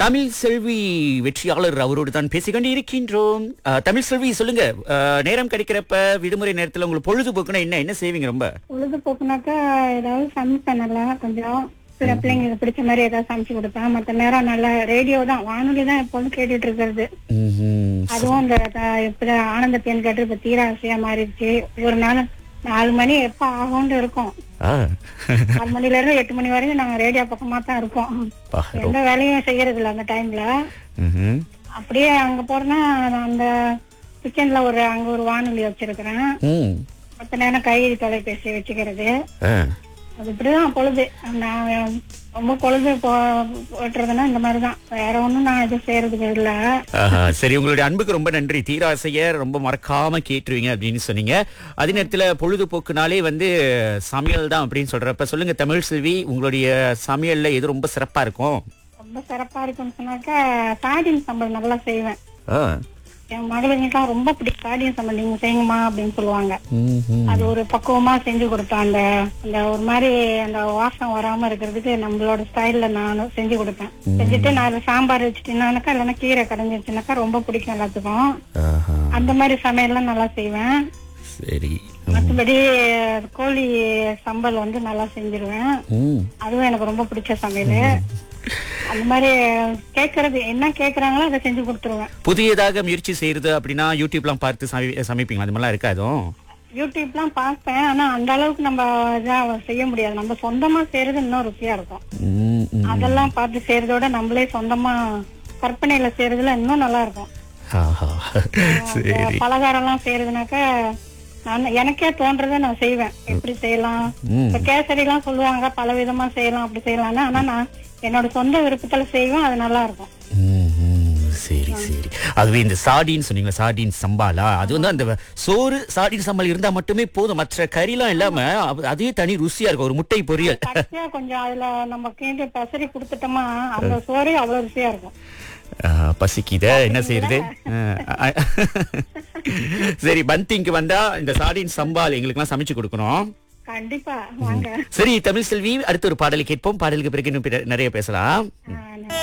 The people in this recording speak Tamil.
தமிழ் செல்வி வெற்றியாளர் அவரோடு தான் பேசிக்கொண்டு இருக்கின்றோம் அஹ், தமிழ் செல்வி சொல்லுங்க அஹ், நேரம் கிடைக்கிறப்ப விடுமுறை நேரத்துல உங்களுக்கு பொழுதுபோக்குனா என்ன என்ன செய்வீங்க ரொம்ப பொழுதுபோக்குனாக்கா ஏதாவது சமைப்பேன் நல்லா கொஞ்சம் சில பிள்ளைங்களுக்கு பிடிச்ச மாதிரி ஏதாவது சமைச்சு கொடுப்பேன் மத்த நேரம் நல்லா ரேடியோ தான் வானொலி தான் எப்போதும் கேட்டுட்டு இருக்கிறது ம்ஹும். அதுவும் இந்த த- இப்ப ஆனந்த தேன் கேட்டு இப்ப தீராசையா மாறிடுச்சு ஒரு நாள் நாலு மணி எப்ப ஆகும்னு இருக்கும் ஆ. நாலு மணில இருந்து எட்டு மணி வரைக்கும் நாங்க ரேடியோ பக்கமா தான் இருக்கோம் பா, எந்த வேலையும் செய்யறது இல்ல அந்த டைம்ல ம்ஹும். அப்படியே அங்க போறேன்னா நான் அந்த கிச்சன்ல ஒரு அங்க ஒரு வானொலி வச்சிருக்கிறேன் ம். மத்த நேரம் கை தொலைபேசி வச்சுக்கிறது ஆ. அது இப்படிதான் பொழுது நான் ரொம்ப பொழுது போ ஓட்டுறதுன்னா இந்த மாதிரிதான் வேற ஒண்ணும் நான் எதுவும் செய்யறதுக்கு இல்ல ஆஹா, சரி உங்களுடைய அன்புக்கு ரொம்ப நன்றி தீராசைய ரொம்ப மறக்காம கேட்டுருவீங்க அப்படின்னு சொன்னீங்க அதே நேரத்துல பொழுதுபோக்குனாலே வந்து சமையல் தான் அப்படின்னு சொல்றப்ப சொல்லுங்க தமிழ் செல்வி உங்களுடைய சமையல்ல எது ரொம்ப சிறப்பா இருக்கும் ரொம்ப சிறப்பா இருக்கும்னு சொன்னாக்கா சாடின் சம்பல் நல்லா செய்வேன் ஆ. என் மகளுங்களுக்குலாம் ரொம்ப பிடிக்கும் சாடின் சம்பல் நீங்க செய்யுங்கம்மா அப்படின்னு சொல்லுவாங்க ம்ஹும். அது ஒரு பக்குவமா செஞ்சு கொடுப்பேன் அந்த அந்த ஒரு மாதிரி அந்த வாசம் வராம இருக்கிறதுக்கு நம்மளோட ஸ்டைல்ல நான் செஞ்சு கொடுப்பேன் செஞ்சுட்டு நான் சாம்பார் வச்சுட்டேன்னாக்கா இல்லைன்னா கீரை கடைஞ்சிருச்சுனாக்கா ரொம்ப பிடிக்கும் எல்லாத்துக்கும் ஆஹா, அந்த மாதிரி சமையல்லாம் நல்லா செய்வேன் சரி மற்றபடி கோழி சம்பல் வந்து நல்லா செஞ்சிருவேன் ம். அதுவும் எனக்கு ரொம்ப பிடிச்ச சமையல் அந்த மாதிரி கேக்குறது என்ன கேக்குறாங்களோ அதை செஞ்சு கொடுத்துருவேன் புதியதாக முயற்சி செய்யறது அப்படின்னா யூடியூப்லாம் பார்த்து சமை- சமைப்பீங்களா அது மாதிரிலாம் இருக்காதும் யூடியூப்லாம் பார்ப்பேன் ஆனா அந்த அளவுக்கு நம்ம இதா செய்ய முடியாது நம்ம சொந்தமா செய்யறது இன்னும் ருசியா இருக்கும் ம், ம். அதெல்லாம் பார்த்து செய்யறதோட நம்மளே சொந்தமா கற்பனையில செய்யறதுல இன்னும் நல்லா இருக்கும் ஆஹா, சரி பலகாரம் எல்லாம் செய்யறதுனாக்கா நான் எனக்கே தோன்றதை நான் செய்வேன் எப்படி செய்யலாம் ம். இப்ப கேசரி எல்லாம் சொல்லுவாங்க பல விதமா செய்யலாம் அப்படி செய்யலாம்னு ஆனா நான் என்னோட சொந்த விருப்பத்துல செய்வேன் அது நல்லா இருக்கும் ம், ம். சரி சரி அதுவே இந்த சாடின்னு சொன்னீங்களா சாடின் சம்பாலா அது வந்து அந்த சோறு சாடின் சம்பால் இருந்தா மட்டுமே போதும் மற்ற கறிலாம் இல்லாம அது- அதே தனி ருசியா இருக்கும் ஒரு முட்டை பொரியல் கடைசியா கொஞ்சம் அதுல நம்ம கீழே பெசரி கொடுத்துட்டோமா அந்த சோறே அவ்வளவு ருசியா இருக்கும் ஆ, பசிக்குத என்ன செய்யறது ஆ, சரி பந்திங்க்கு வந்தா இந்த சாடின் சம்பால் எங்களுக்கெல்லாம் சமைச்சு கொடுக்கணும் கண்டிப்பா வாங்க சரி தமிழ் செல்வி அடுத்த ஒரு பாடலை கேட்போம் பாடலுக்கு பிறகு இன்னும் பிற- நிறைய பேசலாம் ஆ,